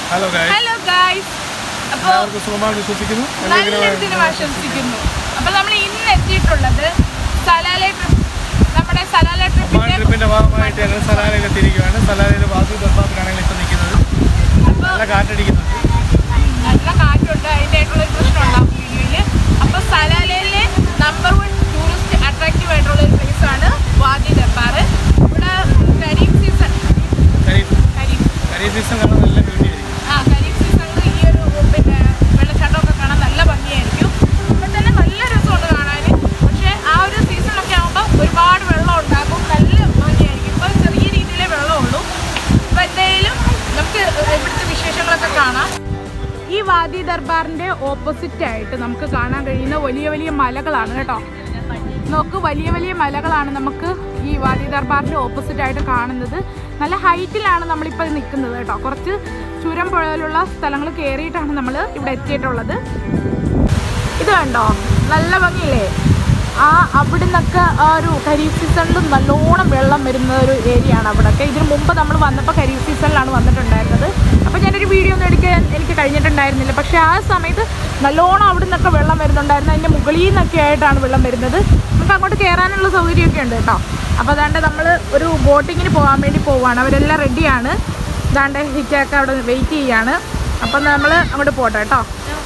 Hello ഗായ് hello guys അപ്പോൾ എല്ലാവർക്കും സുഖമാണെന്ന് വിശ്വസിക്കുന്നു നല്ലൊരു ദിനം ആശംസിക്കുന്നു അപ്പോൾ നമ്മൾ ഇന്ന് എത്തിയിട്ടുള്ളത് സലാലെ ട്രിപ്പ് നമ്മുടെ സലാല ഒമാൻ ട്രിപ്പിന്റെ ട്രിപ്പിന്റെ ഭാഗമായിട്ട് ഞങ്ങൾ സലാലയിൽ എത്തിയിരിക്കുകയാണ് സലാലയിൽ വാസു ദർബാറിലാണ് ഞങ്ങൾ ഇപ്പോൾ നിൽക്കുന്നത് നല്ല കാറ്റടിക്കുന്നുണ്ട് നല്ല കാറ്റുണ്ട് അതിൻ്റെതായിട്ടുള്ള ഒരു പ്രശ്നം ഉണ്ടാവും വീഡിയോയിൽ അപ്പോൾ സലാലയിലെ നമ്പർ വൺ ടൂറിസ്റ്റ് അട്രാക്റ്റീവ് ആയിട്ടുള്ള ഒരു പ്ലേസ് ആണ് വാദി ദർബാർ ഇവിടെ Khareef season Khareef Khareef Khareef season കാണാൻ നല്ല ബ്യൂട്ടി ആയിരിക്കും ആ ഖരീഫ് സീസണിൽ ഈ ഒരു പിന്നെ വെള്ളച്ചാട്ടമൊക്കെ കാണാൻ നല്ല ഭംഗിയായിരിക്കും ഇപ്പം തന്നെ നല്ല രസമുണ്ട് കാണാൻ പക്ഷേ ആ ഒരു സീസണൊക്കെ ആകുമ്പോൾ ഒരുപാട് വെള്ളം ഉണ്ടാകും നല്ല ഭംഗിയായിരിക്കും ഇപ്പോൾ ചെറിയ രീതിയിലേ വെള്ളമുള്ളൂ അപ്പോൾ എന്തായാലും നമുക്ക് ഇവിടുത്തെ വിശേഷങ്ങളൊക്കെ കാണാം ഈ വാദി ദർബാറിന്റെ ഓപ്പോസിറ്റ് ആയിട്ട് നമുക്ക് കാണാൻ കഴിയുന്ന വലിയ വലിയ മലകളാണ് കേട്ടോ നോക്ക് വലിയ വലിയ മലകളാണ് നമുക്ക് ഈ വാദി ദർബാറിന്റെ ഓപ്പോസിറ്റ് ആയിട്ട് കാണുന്നത് നല്ല ഹൈറ്റിലാണ് നമ്മളിപ്പോൾ നിൽക്കുന്നത് കേട്ടോ കുറച്ച് ചുരം പുഴയിലുള്ള സ്ഥലങ്ങൾ കയറിയിട്ടാണ് നമ്മൾ ഇവിടെ എത്തിയിട്ടുള്ളത് ഇത് കണ്ടോ നല്ല ഭംഗിയില്ലേ ആ അവിടെ നിന്നൊക്കെ ആ ഒരു ഖരീഫ് സീസണിൽ നല്ലോണം വെള്ളം വരുന്ന ഒരു ഏരിയ ആണ് അവിടെയൊക്കെ ഇതിന് മുമ്പ് നമ്മൾ വന്നപ്പോൾ ഖരീഫ് സീസണിലാണ് വന്നിട്ടുണ്ടായിരുന്നത് അപ്പോൾ ഞാനൊരു വീഡിയോ ഒന്നും എടുക്കാൻ എനിക്ക് കഴിഞ്ഞിട്ടുണ്ടായിരുന്നില്ല പക്ഷേ ആ സമയത്ത് നല്ലോണം അവിടെ നിന്നൊക്കെ വെള്ളം വരുന്നുണ്ടായിരുന്നു അതിൻ്റെ മുകളിൽ നിന്നൊക്കെ ആയിട്ടാണ് വെള്ളം വരുന്നത് നമുക്ക് അങ്ങോട്ട് കയറാനുള്ള സൗകര്യമൊക്കെ ഉണ്ട് കേട്ടോ അപ്പോൾ അതാണ്ട് നമ്മൾ ഒരു ബോട്ടിങ്ങിന് പോകാൻ വേണ്ടി പോവുകയാണ് അവരെല്ലാം റെഡിയാണ് ഇതാണ്ട് ഹിറ്റൊക്കെ അവിടെ വെയിറ്റ് ചെയ്യാണ് അപ്പം നമ്മൾ അങ്ങോട്ട് പോട്ടെ കേട്ടോ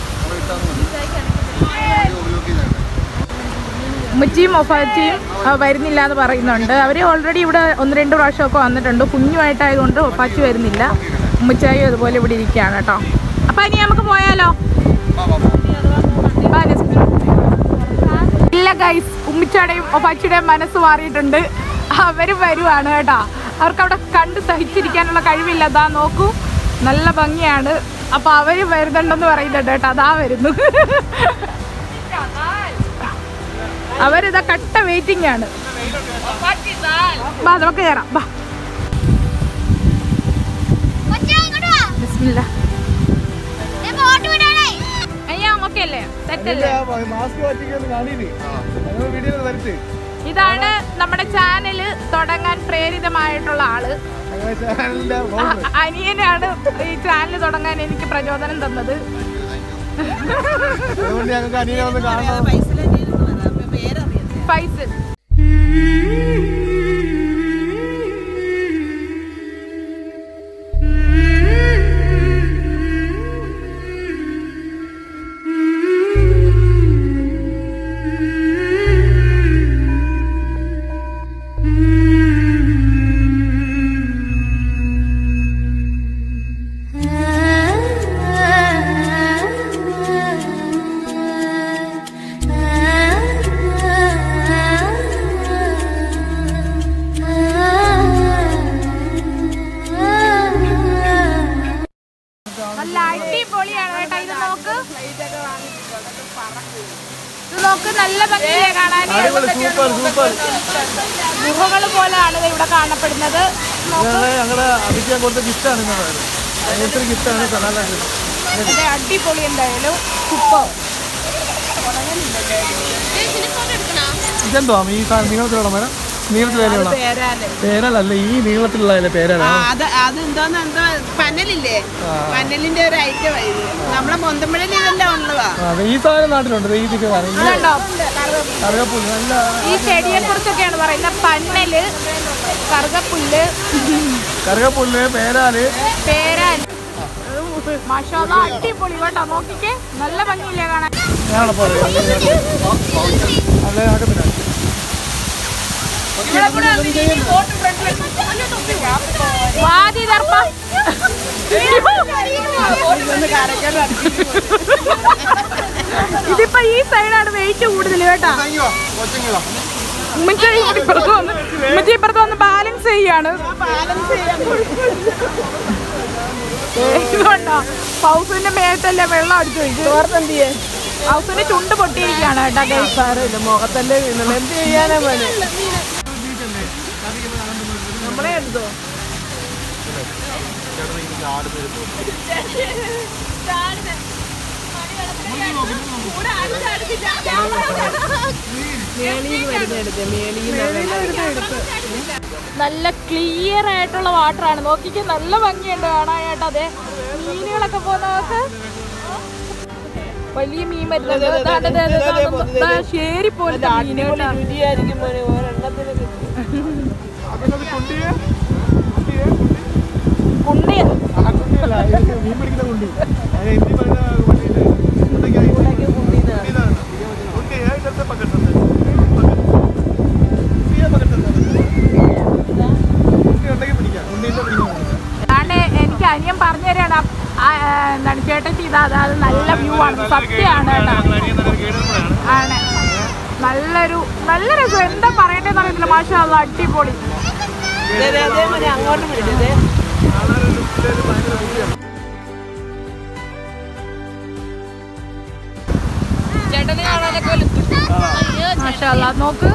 ഉമ്മച്ചിയും ഒഫാച്ചിയും ആ, വരുന്നില്ല എന്ന് പറയുന്നുണ്ട് അവർ ഓൾറെഡി ഇവിടെ ഒന്ന് രണ്ട് പ്രാവശ്യമൊക്കെ വന്നിട്ടുണ്ട് കുഞ്ഞുമായിട്ടായതുകൊണ്ട് ഒഫാച്ചി വരുന്നില്ല ഉമ്മച്ചായും അതുപോലെ ഇവിടെ ഇരിക്കുകയാണ് കേട്ടോ അപ്പം ഇനി നമുക്ക് പോയാലോ ബാ, നസ്മി. ഇല്ല ഗൈസ് ഉമ്മിച്ചയുടെയും ഒഫാച്ചിയുടെയും മനസ്സ് മാറിയിട്ടുണ്ട് അവർ വരുവാണ് കേട്ടോ അവർക്ക് അവിടെ കണ്ട് സഹിച്ചിരിക്കാനുള്ള കഴിവില്ല അതാ നോക്കൂ നല്ല ഭംഗിയാണ് അപ്പൊ അവര് വരുന്നുണ്ടെന്ന് പറയുന്നുണ്ട് കേട്ടോ അതാ വരുന്നു അവരിതാ കട്ട വെയിറ്റിംഗ് ആണ് ബാ നമുക്ക് കയറാം ബാ ബിസ്മില്ലാ. അയ്യാ ഓക്കെ അല്ലേ സെറ്റ് അല്ലേ മാസ്ക് പറ്റിക്കൊന്ന് കാണീന് ഞങ്ങൾ വീഡിയോ വരട്ടെ ഇതാണ് നമ്മുടെ ചാനല് തുടങ്ങാൻ പ്രേരിതമായിട്ടുള്ള ആള് ഞങ്ങളുടെ ചാനലിന്റെ അ- അനിയനാണ് ഈ ചാനൽ തുടങ്ങാൻ എനിക്ക് പ്രചോദനം തന്നത് അതുകൊണ്ട് ഞങ്ങൾക്ക് അനിയനെ ഒന്ന് കാണണം ഫൈസൽ നല്ല അടിപൊളിയാണ് കേട്ടോ ഇത് നോക്ക് ഇത് നോക്ക് നല്ല ഭംഗിയില്ലേ കാണാൻ അടിപൊളി സൂപ്പർ സൂപ്പർ ഗുഹകൾ പോലെയാണ് ഇത് ഇവിടെ കാണപ്പെടുന്നത് നോക്ക് ഞങ്ങളെ ഞങ്ങളുടെ അഭിജയ കൊടുത്ത ഗിഫ്റ്റാണ് ഇന്നത് ഭയങ്കര ഗിഫ്റ്റാണ് സലാല അതെ അടിപൊളി എന്തായാലും സൂപ്പർ ഇതെന്തോ ഈ സാധനം നീളത്തിലുള്ള മരം നീളത്തിലുള്ള പേരാല് പേരലല്ല ഈ നീളത്തിലുള്ള അതിലെ പേരാണ് ആ, അത് അത് എന്തോന്ന് എന്തോ പനലില്ലേ പനലിന്റെ ഒരു ഐറ്റം ഇത് നമ്മളെ മൊന്തമ്പഴയിൽ ഇതെല്ലാം ഉള്ളതാ അതെ ഈ സാധനം നാട്ടിലുണ്ട് ദേ ഈ ദിക്ക് സാധനം ഈ ഇതുണ്ടോ കറുകപ്പുല്ല് നല്ല ഈ ചെടിയെ കുറിച്ചൊക്കെയാണ് പറയുന്നത് പന്നല് കറുകപ്പുല്ല് കറുകപ്പുല്ല് പേരാല് പേരാൻ മാഷാല്ലാ അടിപൊളി കേട്ടോ നോക്കിക്കേ നല്ല ഭംഗിയില്ലേ കാണാൻ ഞാനവിടെ പോയത് അല്ല നടക്കത്തില്ല വാതി ദർപ്പ ഇതിപ്പോ ഈ സൈഡാണ് വെയിറ്റ് കൂടുതൽ കേട്ടാ ഉമ്മച്ചി ഇപ്പുറത്ത് വന്ന് ഉമ്മച്ചി ഇപ്പുറത്ത് വന്ന് ബാലൻസ് ചെയ്യാണ് ഇതുകൊണ്ടോ പൗസിന്റെ മേത്തല്ലേ വെള്ളം അടിച്ചു ഒഴിച്ചു പൗസിന്റെ ചുണ്ട് പൊട്ടിയിരിക്കുകയാണ് കേട്ടോ ഗൈസ് മുഖത്തല്ലേ വീണത് എന്ത് ചെയ്യാനാ പണി നമ്മളെ എടുത്തോ മേളിന്ന് വരുന്ന എടുത്ത് മേളിന്ന് നല്ല ക്ലിയർ ആയിട്ടുള്ള വാട്ടർ ആണ് നോക്കിക്ക് നല്ല ഭംഗിയുണ്ട് കാണാനായിട്ട് അതെ മീനുകളൊക്കെ പോകുന്ന നോക്ക് വലിയ മീൻ വരുന്നുണ്ട് ദാ, ദാ, ദാ, ദാ, ദാ, ദാ, ശേരി പോലത്തെ മീൻ കേട്ടോ രുചിയായിരിക്കും മോനെ ഒരെണ്ണത്തിന് അതൊക്കെ കുണ്ടിയെ കുണ്ടിയെ കുണ്ടി ആ കുണ്ടിയല്ല ഇത് മീൻ പിടിക്കുന്ന കുണ്ടി അത് ഹിന്ദി പറയുന്ന കുണ്ടിയില്ലേ കുണ്ടിക്കായി കുണ്ടിയിലാണ് കുണ്ടി है इधर से पकड़ सकते हैं पकड़ सकते हैं കുണ്ടി ഉണ്ടെങ്കിൽ പിടിക്കാം കുണ്ടിയിൽ പിടിക്കാം അതാണ്ട് എനിക്ക് അനിയൻ പറഞ്ഞു തരാണ് ആ- ആ, എന്താണ് ചേട്ടത്തി ഇതാ അതാ, അത് നല്ല വ്യൂ ആണ് സത്യമാണ് കേട്ടോ ആണ് നല്ലൊരു നല്ല രസം എന്താ പറയണ്ടേന്ന് അറിയത്തില്ല മാഷാ അള്ളാ, അടിപൊളി അതേ മോനെ അങ്ങോട്ട് പിടിച്ചത് ചേട്ടന് കാണാനൊക്കെ മാഷാ അള്ളാ, നോക്ക്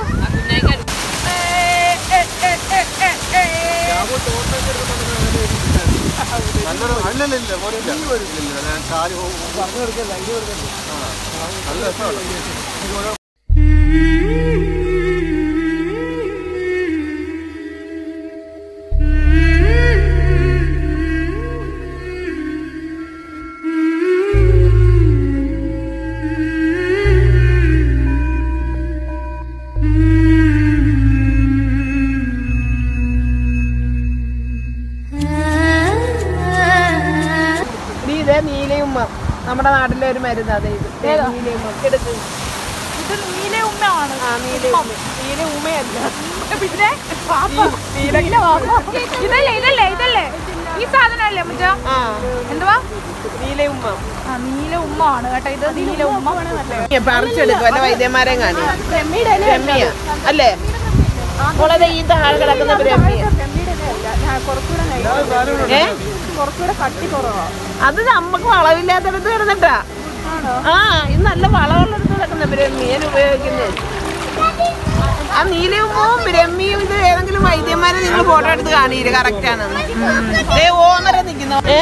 അല്ലല്ല മോനില്ല ഞാൻ കാല് പറഞ്ഞു കൊടുക്കല്ല ഇത് കൊടുക്കല്ല നല്ല രസമാണ് നീ ഇതേ നീലയുമ്മ നമ്മുടെ നാട്ടിലെ ഒരു മരുന്ന് അതെ ഇത് ദേ ഏതാ? നീലയുമ്മ എടുക്ക് ഇത് നീല ഉമ്മയാണ് ആ നീലയുമ്മ നീല ഉമ്മയല്ല പിന്നെ നീല വാപ്പ. ഇതല്ലേ ഇതല്ലേ ഇതല്ലേ ഈ സാധനമല്ലേ മുജ ആ എന്തുവാ നീലയുമ്മ ആ നീല ഉമ്മ ആണ് കേട്ടോ ഇത് നീല ഉമ്മ നീ പറിച്ചെടുക്കും വല്ല വൈദ്യന്മാരെ കാണി രമ്യ അല്ലേ മോളെ ഈ താഴെ കിടക്കുന്ന രമ്യ ഏ അത് നമ്മക്ക് വളവില്ലാത്തടത്ത് കിടന്നിട്ടാ ആ ഇത് നല്ല വളമുള്ളിടത്ത് കിടക്കുന്ന ബ്രഹ്മിയൻ ഉപയോഗിക്കുന്നത് ആ നീലയുമ്മവും ബ്രഹ്മിയും ഇത് ഏതെങ്കിലും വൈദ്യന്മാരെ നിങ്ങൾ ഫോട്ടോ എടുത്ത് കാണിയില്ല കറക്റ്റ് ആണെന്ന് ഏ ഓമര നിൽക്കുന്നു ഏ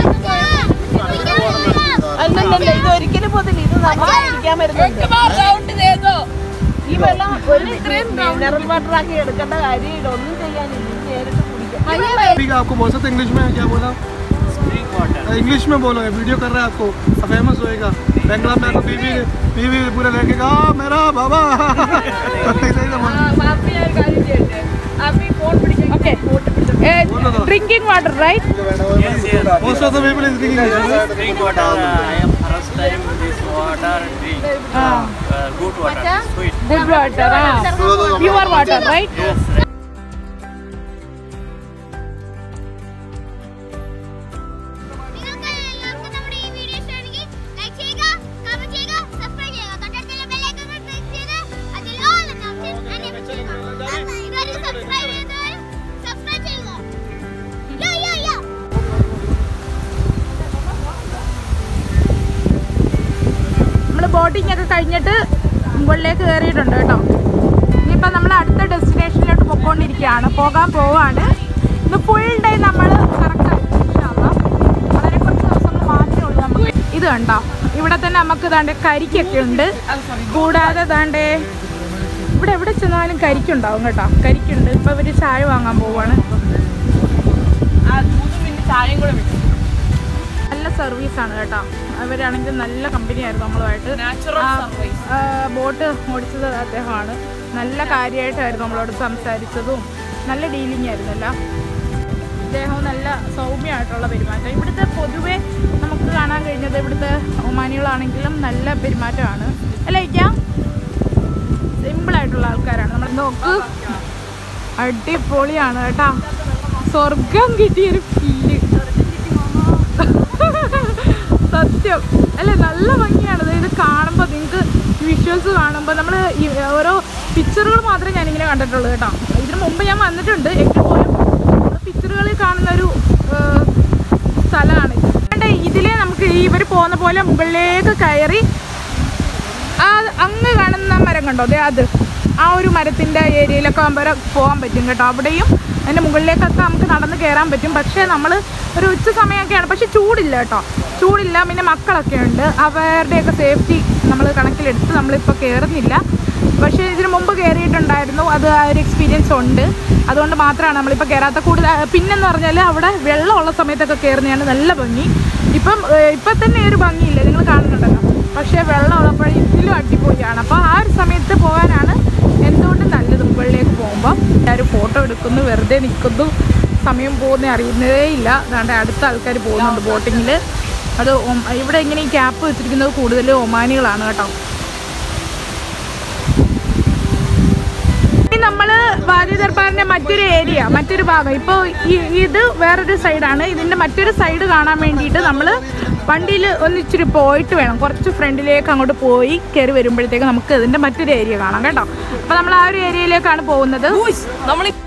അല്ലല്ല ഇത് ഒരിക്കലും പോതില്ല ഇത് നമ്മളെ ഇരിക്കാൻ വരുന്നുണ്ട് ഈ വെള്ളം ഒരു മിനറൽ വാട്ടർ ആക്കി എടുക്കേണ്ട കാര്യമില്ല ഒന്നും ചെയ്യാനില്ല ഇത് നേരിട്ട് കുടിക്കാം ठीक है आपको बोल सकते इंग्लिश में क्या बोला इंग्लिश में बोलो वीडियो कर रहा है आपको फेमस होएगा बेंगला में आपको बीवी बीवी पूरा लेके आ मेरा बाबा drinking water right most of the people is drinking drink water. I am first time this water drink. Uh, good water, sweet. Good water pure water right Yes. നിങ്ങൾക്ക് എല്ലാവർക്കും നമ്മുടെ ഈ വീഡിയോ ഇഷ്ടമാണെങ്കിൽ ലൈക്ക് ചെയ്യുക കമന്റ് ചെയ്യുക subscribe ചെയ്യുക തൊട്ടടുത്തുള്ള bell icon click ചെയ്ത് അതിൽ ഓൾ എന്ന ഓപ്ഷൻ എനേബിൾ ചെയ്യുക ഇതുവരെ സബ്സ്ക്രൈബ് ചെയ്തവരും സബ്സ്ക്രൈബ് ചെയ്യുക യോ യോ യോ നമ്മൾ ബോട്ടിംഗ് ഒക്കെ കഴിഞ്ഞിട്ട് മുകളിലേക്ക് കയറിയിട്ടുണ്ട് കേട്ടോ ഇനിയിപ്പോൾ നമ്മൾ അടുത്ത ഡെസ്റ്റിനേഷനിലോട്ട് പൊക്കോണ്ടിരിക്കുകയാണ് പോകാൻ പോവാണ് ഇന്ന് ഫുൾ ഡേ നമ്മൾ കറക്റ്റാണ് വളരെ കുറച്ച് ദിവസങ്ങൾ മാത്രമേ ഉള്ളൂ നമുക്ക് ഇത് കണ്ടോ ഇവിടെ തന്നെ നമുക്ക് ദാണ്ട് കരിക്കൊക്കെ ഉണ്ട് കൂടാതെ ദാണ്ടേ ഇവിടെ എവിടെ ചെന്നാലും കരിക്കുണ്ടാവും കേട്ടോ കരിക്കുണ്ട് ഇപ്പോൾ ഇവർ ചായ വാങ്ങാൻ പോവാണ് നല്ല സർവീസാണ് കേട്ടോ അവരാണെങ്കിൽ നല്ല കമ്പനിയായിരുന്നു നമ്മളുമായിട്ട് ആ, ആ, ബോട്ട് ഓടിച്ചത് അദ്ദേഹമാണ് നല്ല കാര്യമായിട്ടായിരുന്നു നമ്മളോട് സംസാരിച്ചതും നല്ല ഡീലിംഗ് ആയിരുന്നല്ല അദ്ദേഹവും നല്ല സൗമ്യമായിട്ടുള്ള പെരുമാറ്റം ഇവിടുത്തെ പൊതുവെ നമുക്ക് കാണാൻ കഴിഞ്ഞത് ഇവിടുത്തെ ഒമാനികളാണെങ്കിലും നല്ല പെരുമാറ്റമാണ് അല്ലേ ഇക്കാം സിമ്പിളായിട്ടുള്ള ആൾക്കാരാണ് നമ്മൾ നോക്ക് അടിപൊളിയാണ് കേട്ടാ സ്വർഗം കിട്ടിയൊരു ഫീല് സത്യം അല്ലേ നല്ല ഭംഗിയാണ് ഇത് കാണുമ്പോൾ നിങ്ങൾക്ക് വിഷ്വൽസ് കാണുമ്പോൾ നമ്മൾ ഓരോ പിക്ചറുകൾ മാത്രമേ ഞാനിങ്ങനെ കണ്ടിട്ടുള്ളൂ കേട്ടോ ഇതിന് മുമ്പ് ഞാൻ വന്നിട്ടുണ്ട് എങ്കിൽ പോലും പിക്ചറുകളിൽ കാണുന്ന ഒരു സ്ഥലമാണ് ഇത് ഇതിലെ നമുക്ക് ഇവർ പോകുന്ന പോലെ മുകളിലേക്ക് കയറി ആ അങ്ങ് കാണുന്ന മരം കണ്ടോ അതെ അത് ആ ഒരു മരത്തിൻ്റെ ഏരിയയിലൊക്കെ ആകുമ്പോൾ പോകാൻ പറ്റും കേട്ടോ അവിടെയും അതിൻ്റെ മുകളിലേക്കൊക്കെ നമുക്ക് നടന്ന് കയറാൻ പറ്റും പക്ഷേ നമ്മൾ ഒരു ഉച്ച സമയമൊക്കെയാണ് പക്ഷെ ചൂടില്ല കേട്ടോ ചൂടില്ല പിന്നെ മക്കളൊക്കെ ഉണ്ട് അവരുടെയൊക്കെ സേഫ്റ്റി നമ്മൾ കണക്കിലെടുത്ത് നമ്മളിപ്പോൾ കയറുന്നില്ല പക്ഷേ ഇതിന് മുമ്പ് കയറിയിട്ടുണ്ടായിരുന്നു അത് ആ ഒരു എക്സ്പീരിയൻസ് ഉണ്ട് അതുകൊണ്ട് മാത്രമാണ് നമ്മളിപ്പോൾ കയറാത്ത കൂടുതൽ പിന്നെന്ന് പറഞ്ഞാൽ അവിടെ വെള്ളമുള്ള സമയത്തൊക്കെ കയറുന്നതാണ് നല്ല ഭംഗി ഇപ്പം ഏഹ്, ഇപ്പം തന്നെ ഒരു ഭംഗിയില്ല നിങ്ങൾ കാണുന്നുണ്ടല്ലോ പക്ഷേ വെള്ളം ഉള്ളപ്പോൾ ഇതിലും അടിപൊളിയാണ് അപ്പോൾ ആ ഒരു സമയത്ത് പോകാനാണ് എന്തുകൊണ്ടും നല്ലത് മുകളിലേക്ക് പോകുമ്പോൾ എല്ലാവരും ഫോട്ടോ എടുക്കുന്നു വെറുതെ നിൽക്കുന്നു സമയം പോകുന്ന അറിയുന്നതേ ഇല്ല അതാണ്ട് അടുത്ത ആൾക്കാർ പോകുന്നുണ്ട് ബോട്ടിങ്ങിൽ അത് ഒം- ഇവിടെ ഇങ്ങനെ ഈ ക്യാപ്പ് വെച്ചിരിക്കുന്നത് കൂടുതലും ഒമാനികളാണ് കേട്ടോ ഇനി നമ്മള് വാലി ദർബാറിന്റെ മറ്റൊരു ഏരിയ മറ്റൊരു ഭാഗം ഇപ്പോൾ ഇത് വേറൊരു സൈഡാണ് ഇതിന്റെ മറ്റൊരു സൈഡ് കാണാൻ വേണ്ടിയിട്ട് നമ്മൾ വണ്ടിയിൽ ഒന്നിച്ചിരി പോയിട്ട് വേണം കുറച്ച് ഫ്രണ്ടിലേക്ക് അങ്ങോട്ട് പോയി കയറി വരുമ്പോഴത്തേക്ക് നമുക്ക് ഇതിന്റെ മറ്റൊരു ഏരിയ കാണാം കേട്ടോ അപ്പോൾ നമ്മൾ ആ ഒരു ഏരിയയിലേക്കാണ് പോകുന്നത് നമ്മൾ